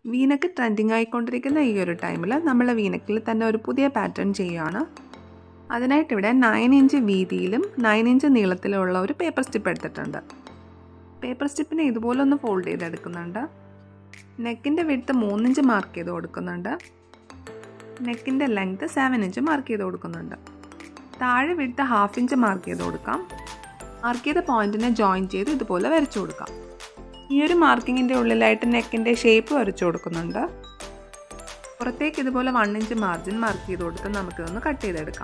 V-neck trending ആയിക്കൊണ്ടിരിക്കുന്ന ഈ ഒരു ടൈമിൽ നമ്മൾ വീനക്കിൽ തന്നെ ഒരു പുതിയ പാറ്റേൺ ചെയ്യുകയാണ് അതിനായിട്ട് ഇവിടെ നയൻ ഇഞ്ച് വീതിയിലും നയൻ ഇഞ്ച് നീളത്തിലുമുള്ള ഒരു പേപ്പർ സ്റ്റിപ്പ് എടുത്തിട്ടുണ്ട് പേപ്പർ സ്റ്റിപ്പിനെ ഇതുപോലെ ഒന്ന് ഫോൾഡ് ചെയ്തെടുക്കുന്നുണ്ട് നെക്കിൻ്റെ വിടുത്ത് മൂന്നിഞ്ച് മാർക്ക് ചെയ്ത് കൊടുക്കുന്നുണ്ട് നെക്കിൻ്റെ ലെങ്ത് സെവൻ ഇഞ്ച് മാർക്ക് ചെയ്ത് കൊടുക്കുന്നുണ്ട് താഴെ വിടുത്ത് ഹാഫ് ഇഞ്ച് മാർക്ക് ചെയ്ത് കൊടുക്കാം മാർക്ക് ചെയ്ത പോയിന്റിനെ ജോയിൻ ചെയ്ത് ഇതുപോലെ വരച്ചു കൊടുക്കാം ഈ ഒരു മാർക്കിങ്ങിൻ്റെ ഉള്ളിലായിട്ട് നെക്കിൻ്റെ ഷേപ്പ് വരച്ചു കൊടുക്കുന്നുണ്ട് പുറത്തേക്ക് ഇതുപോലെ വൺ ഇഞ്ച് മാർജിൻ മാർക്ക് ചെയ്ത് കൊടുത്ത് നമുക്കിതൊന്ന് കട്ട് ചെയ്തെടുക്കാം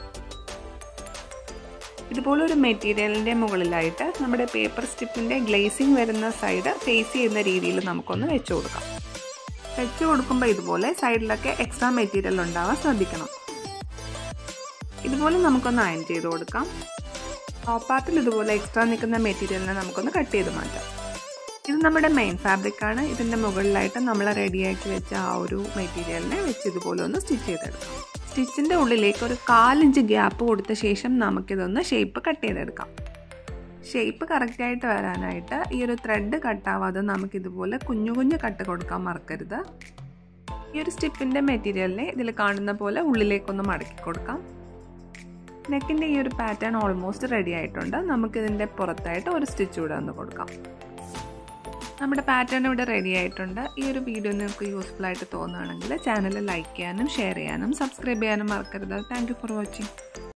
ഇതുപോലെ ഒരു മെറ്റീരിയലിൻ്റെ മുകളിലായിട്ട് നമ്മുടെ പേപ്പർ സ്റ്റിപ്പിൻ്റെ ഗ്ലേസിങ് വരുന്ന സൈഡ് ഫേസ് ചെയ്യുന്ന രീതിയിൽ നമുക്കൊന്ന് വെച്ച് കൊടുക്കാം വെച്ച് കൊടുക്കുമ്പോൾ ഇതുപോലെ സൈഡിലൊക്കെ എക്സ്ട്രാ മെറ്റീരിയൽ ഉണ്ടാവാൻ ശ്രദ്ധിക്കണം ഇതുപോലെ നമുക്കൊന്ന് അയൺ ചെയ്ത് കൊടുക്കാം ടോപ്പ് പാർട്ടിൽ ഇതുപോലെ എക്സ്ട്രാ നിൽക്കുന്ന മെറ്റീരിയലിനെ നമുക്കൊന്ന് കട്ട് ചെയ്ത് മാറ്റാം ഇത് നമ്മുടെ മെയിൻ ഫാബ്രിക് ആണ് ഇതിൻ്റെ മുകളിലായിട്ട് നമ്മൾ റെഡിയാക്കി വെച്ച ആ ഒരു മെറ്റീരിയലിനെ വെച്ച് ഇതുപോലെ ഒന്ന് സ്റ്റിച്ച് ചെയ്തെടുക്കാം സ്റ്റിച്ചിൻ്റെ ഉള്ളിലേക്ക് ഒരു കാലിഞ്ച് ഗ്യാപ്പ് കൊടുത്ത ശേഷം നമുക്കിതൊന്ന് ഷേപ്പ് കട്ട് ചെയ്തെടുക്കാം ഷേപ്പ് കറക്റ്റായിട്ട് വരാനായിട്ട് ഈ ഒരു ത്രെഡ് കട്ടാവാതെ നമുക്കിതുപോലെ കുഞ്ഞു കുഞ്ഞു കട്ട് കൊടുക്കാൻ മറക്കരുത് ഈ ഒരു സ്റ്റിപ്പിൻ്റെ മെറ്റീരിയലിനെ ഇതിൽ കാണുന്ന പോലെ ഉള്ളിലേക്കൊന്ന് മടക്കി കൊടുക്കാം നെക്കിൻ്റെ ഈ ഒരു പാറ്റേൺ ഓൾമോസ്റ്റ് റെഡി ആയിട്ടുണ്ട് നമുക്കിതിൻ്റെ പുറത്തായിട്ട് ഒരു സ്റ്റിച്ച് കൂടെ ഒന്ന് കൊടുക്കാം നമ്മുടെ പാറ്റേൺ ഇവിടെ റെഡി ആയിട്ടുണ്ട് ഈ ഒരു വീഡിയോ നിങ്ങൾക്ക് യൂസ്ഫുൾ ആയിട്ട് തോന്നുകയാണെങ്കിൽ ചാനൽ ലൈക്ക് ചെയ്യാനും ഷെയർ ചെയ്യാനും സബ്സ്ക്രൈബ് ചെയ്യാനും മറക്കരുത് താങ്ക് ഫോർ വാച്ചിങ്